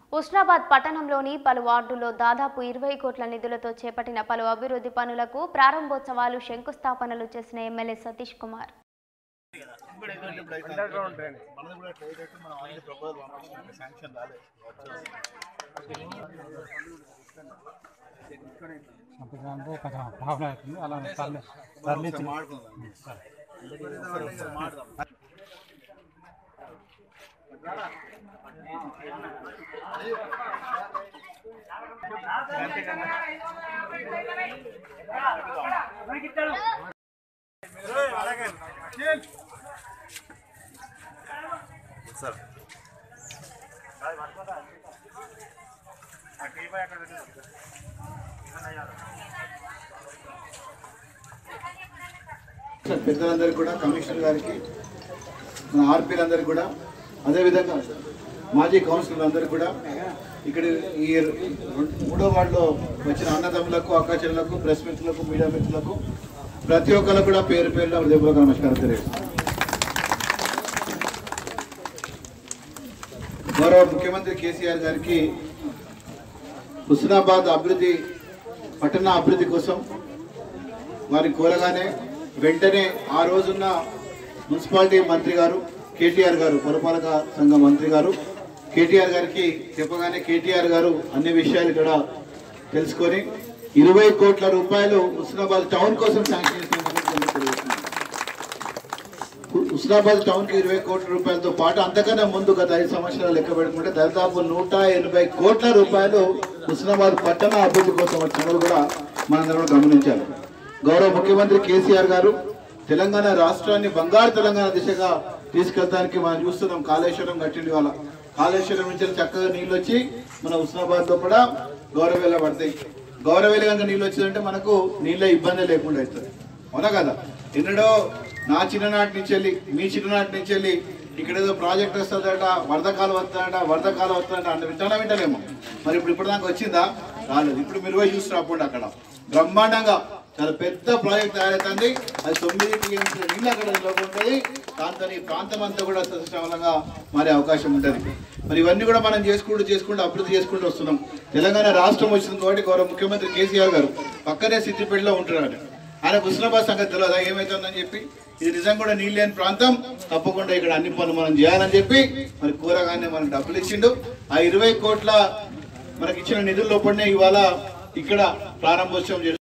ఉస్నాబాద్ పట్టణంలోని పలు వార్డుల్లో దాదాపు ఇరవై కోట్ల నిధులతో చేపట్టిన పలు అభివృద్ధి పనులకు ప్రారంభోత్సవాలు శంకుస్థాపనలు చేసిన MLA Satish Kumar under ground train మనది కూడా ట్రై అయితే మనం ఆల్రెడీ ప్రపోజల్ పంపించినాం శాంక్షన్ రాలేదు సంతకాలంటే కొంచెం భావన అవుతుంది అలా తరలి తరలించి మాట్లాడుకుందాం సార్ పెద్దలందరికీ కూడా కమిషనర్ గారికి మన ఆర్పీలందరికీ కూడా అదేవిధంగా మాజీ కౌన్సిలర్ అందరికీ కూడా ఇక్కడ ఈ రెండు- మూడో వార్డులో వచ్చిన అన్నదమ్ములకు అక్కచెల్లకు ప్రెస్ మిత్రులకు మీడియా మిత్రులకు ప్రతి ఒక్కరికి కూడా పేరు పేరులో హృదయపూర్వక నమస్కారం తెలియజేస్తాను గౌరవ ముఖ్యమంత్రి కేసీఆర్ గారికి హుస్నాబాద్ అభివృద్ధి పట్టణ అభివృద్ధి కోసం వారిని కోరగానే వెంటనే ఆ రోజున్న మున్సిపాలిటీ మంత్రి గారు కేటీఆర్ గారు పురపాలక సంఘ మంత్రి గారు కేటీఆర్ గారికి చెప్పగానే కేటీఆర్ గారు అన్ని విషయాలు ఇక్కడ తెలుసుకొని ఇరవై కోట్ల రూపాయలు హుస్నాబాద్ టౌన్ కోసం శాంక్షన్ చేసినందుకు తెలియజేస్తున్నాను. హుస్నాబాద్ టౌన్ కి ఇరవై కోట్ల రూపాయలతో పాటు అంతకన్నా ముందు గత ఐదు సంవత్సరాలు లెక్క పెట్టుకుంటే దాదాపు నూట ఎనభై కోట్ల రూపాయలు హుస్నాబాద్ పట్టణ అభివృద్ధి కోసం వచ్చినప్పుడు కూడా మనందరం కూడా గమనించాలి గౌరవ ముఖ్యమంత్రి కేసీఆర్ గారు తెలంగాణ రాష్ట్రాన్ని బంగారు తెలంగాణ దిశగా తీసుకెళ్ళడానికి మనం చూస్తున్నాం కాళేశ్వరం కట్టింది వాళ్ళ కాళేశ్వరం నుంచి చక్కగా నీళ్ళు వచ్చి మన హుస్నాబాద్ లో కూడా గౌరవేల పడతాయి గౌరవేల కనుక నీళ్ళు వచ్చిందంటే మనకు నీళ్ళ ఇబ్బంది లేకుండా అవుతుంది అవునా కదా ఎన్నడో నా చిన్ననాటి నుంచి వెళ్ళి మీ చిన్ననాటి నుంచి వెళ్ళి ఇక్కడ ఏదో ప్రాజెక్ట్ వస్తుందట వరద కాలం వస్తుందట వరద కాలం వస్తుందట అంటే వింటానా వింటలేమో మరి ఇప్పుడు ఇప్పుడు దాకా వచ్చిందా రాలేదు ఇప్పుడు మీరు పోయి చూసి రాకుండా అక్కడ బ్రహ్మాండంగా చాలా పెద్ద ప్రాజెక్ట్ తయారవుతుంది అది తొమ్మిది టీఎంసీ నీళ్ళు అక్కడ నిలబడి ఉంటుంది దాంతో ఈ ప్రాంతం అంతా కూడా సస్యశ్యామలంగా మారే అవకాశం ఉంటుంది మరి ఇవన్నీ కూడా మనం చేసుకుంటూ చేసుకుంటూ అభివృద్ధి చేసుకుంటూ వస్తున్నాం తెలంగాణ రాష్ట్రం వచ్చింది కాబట్టి గౌరవ ముఖ్యమంత్రి కేసీఆర్ గారు పక్కనే సిద్దిపేటలో ఉంటున్నారు ఆయన హుస్నాబాద్ సంగతి తెలియదా ఏమవుతుందని చెప్పి ఇది నిజం కూడా నీళ్ళు లేని ప్రాంతం తప్పకుండా ఇక్కడ అన్ని పనులు మనం చేయాలని చెప్పి మరి కూరగానే మనకు డబ్బులు ఇచ్చిండు ఆ ఇరవై కోట్ల మనకి ఇచ్చిన నిధుల లోపలనే ఇవాళ ఇక్కడ ప్రారంభోత్సవం చేస్తున్నాం